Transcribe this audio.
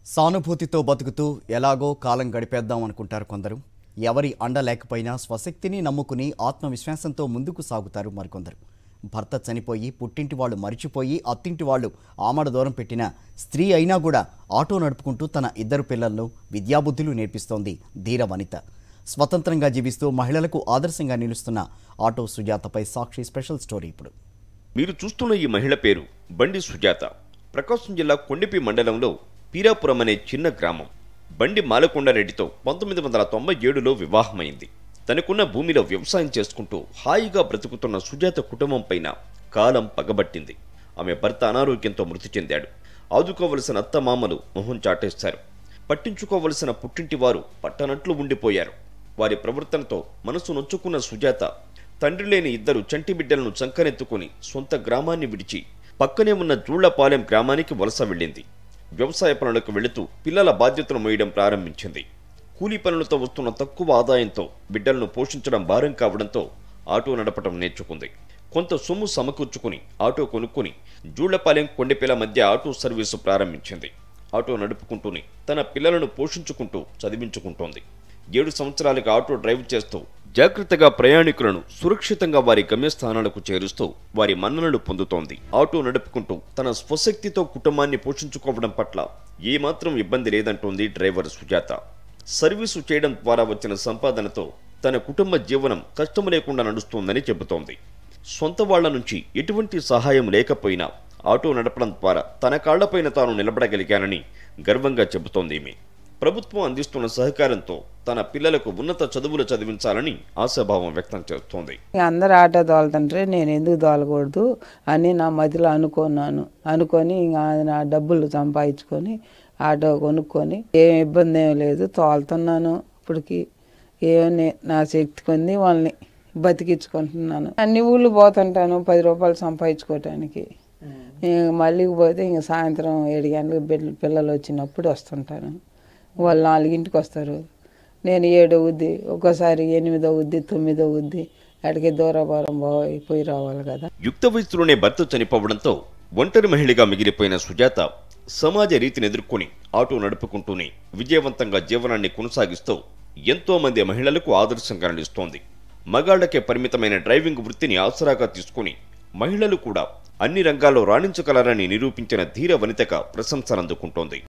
సానుభూతితో బతుకుతూ ఎలాగో కాలం గడిపేద్దాం అనుకుంటారు కొందరు ఎవరి అండ లేకపోయినా స్వశక్తిని నమ్ముకుని ఆత్మవిశ్వాసంతో ముందుకు సాగుతారు మరికొందరు భర్త చనిపోయి పుట్టింటి వాళ్ళు మరిచిపోయి అత్తింటి వాళ్ళు ఆమడ దూరం పెట్టిన స్త్రీ అయినా కూడా ఆటో నడుపుకుంటూ తన ఇద్దరు పిల్లలను విద్యాబుద్ధులు నేర్పిస్తోంది ధీర వనిత స్వతంత్రంగా జీవిస్తూ మహిళలకు ఆదర్శంగా నిలుస్తున్న ఆటో సుజాతపై సాక్షి స్పెషల్ స్టోరీ ఇప్పుడు మీరు చూస్తున్న ఈ మహిళ పేరు బండి సుజాత ప్రకాశం జిల్లా కొండిపి మండలంలో పీరాపురం అనే చిన్న గ్రామం బండి మాలకొండారెడ్డితో పంతొమ్మిది వందల తొంభై ఏడులో వివాహమైంది తనకున్న భూమిలో వ్యవసాయం చేసుకుంటూ హాయిగా బ్రతుకుతున్న సుజాత కుటుంబం పైన కాలం పగబట్టింది ఆమె భర్త అనారోగ్యంతో మృతి చెందాడు ఆదుకోవలసిన అత్తమామలు మొహం చాటేశారు పట్టించుకోవలసిన పుట్టింటి వారు పట్టనట్లు ఉండిపోయారు వారి ప్రవర్తనతో మనసు నొచ్చుకున్న సుజాత తండ్రి లేని ఇద్దరు చంటి బిడ్డలను చంకనెత్తుకుని సొంత గ్రామాన్ని విడిచి పక్కనే ఉన్న జూళ్లపాలెం గ్రామానికి వలస వెళ్ళింది వ్యవసాయ పనులకు వెళుతూ పిల్లల బాధ్యతను మోయడం ప్రారంభించింది కూలీ పనులతో వస్తున్న తక్కువ ఆదాయంతో బిడ్డలను పోషించడం భారం కావడంతో ఆటో నడపడం నేర్చుకుంది కొంత సొమ్ము సమకూర్చుకుని ఆటో కొనుక్కుని జూళ్లపాలెం కొండెపిల్ల మధ్య ఆటో సర్వీసు ప్రారంభించింది ఆటో నడుపుకుంటూనే తన పిల్లలను పోషించుకుంటూ చదివించుకుంటోంది ఏడు సంవత్సరాలుగా ఆటో డ్రైవ్ చేస్తూ జాగ్రత్తగా ప్రయాణికులను సురక్షితంగా వారి గమ్యస్థానాలకు చేరుస్తూ వారి మన్ననలు పొందుతోంది ఆటో నడుపుకుంటూ తన స్వశక్తితో కుటుంబాన్ని పోషించుకోవడం పట్ల ఏమాత్రం ఇబ్బంది లేదంటోంది డ్రైవర్ సుజాత సర్వీసు చేయడం ద్వారా వచ్చిన సంపాదనతో తన కుటుంబ జీవనం కష్టం లేకుండా నడుస్తోందని చెబుతోంది సొంత వాళ్ల నుంచి ఎటువంటి సహాయం లేకపోయినా ఆటో నడపడం ద్వారా తన కాళ్లపైన తాను నిలబడగలిగానని గర్వంగా చెబుతోంది ఈమె ప్రభుత్వం అందిస్తున్న సహకారంతో తన పిల్లలకు ఉన్నత చదువులు చదివించాలని ఆశాభావం వ్యక్తం చేస్తోంది ఇక అందరు ఆటో తోలుతుంటే నేను ఎందుకు తోలకూడదు అని నా మధ్యలో అనుకున్నాను అనుకొని ఇంకా నా డబ్బులు సంపాదించుకొని ఆటో కొనుక్కొని ఏం ఇబ్బంది ఏం లేదు తోలుతున్నాను ఇప్పటికి ఏమని నా శక్తి కొంది వాళ్ళని బతికించుకుంటున్నాను అన్ని ఊళ్ళు పోతుంటాను పది రూపాయలు సంపాదించుకోవటానికి ఇంక మళ్ళీ పోతే ఇంక సాయంత్రం ఏడు గంటలకు బిడ్డ- పిల్లలు వచ్చినప్పుడు వస్తుంటాను వాళ్ళు నాలుగింటికి వస్తారు నేను ఏడు అవుద్ది ఒక్కోసారి ఎనిమిది అవుద్ది తొమ్మిది అవుద్ది అడిగి దూరభారం పోయి పోయి రావాలి కదా యుక్త వయసులోనే భర్త చనిపోవడంతో ఒంటరి మహిళగా మిగిలిపోయిన సుజాత సమాజ రీతిని ఎదుర్కొని ఆటో నడుపుకుంటూనే విజయవంతంగా జీవనాన్ని కొనసాగిస్తూ ఎంతో మంది మహిళలకు ఆదర్శంగా నిలుస్తోంది మగాళ్లకే పరిమితమైన డ్రైవింగ్ వృత్తిని ఆసరాగా తీసుకుని మహిళలు కూడా అన్ని రంగాల్లో రాణించగలరని నిరూపించిన ధీర వనితగా ప్రశంసలందుకుంటోంది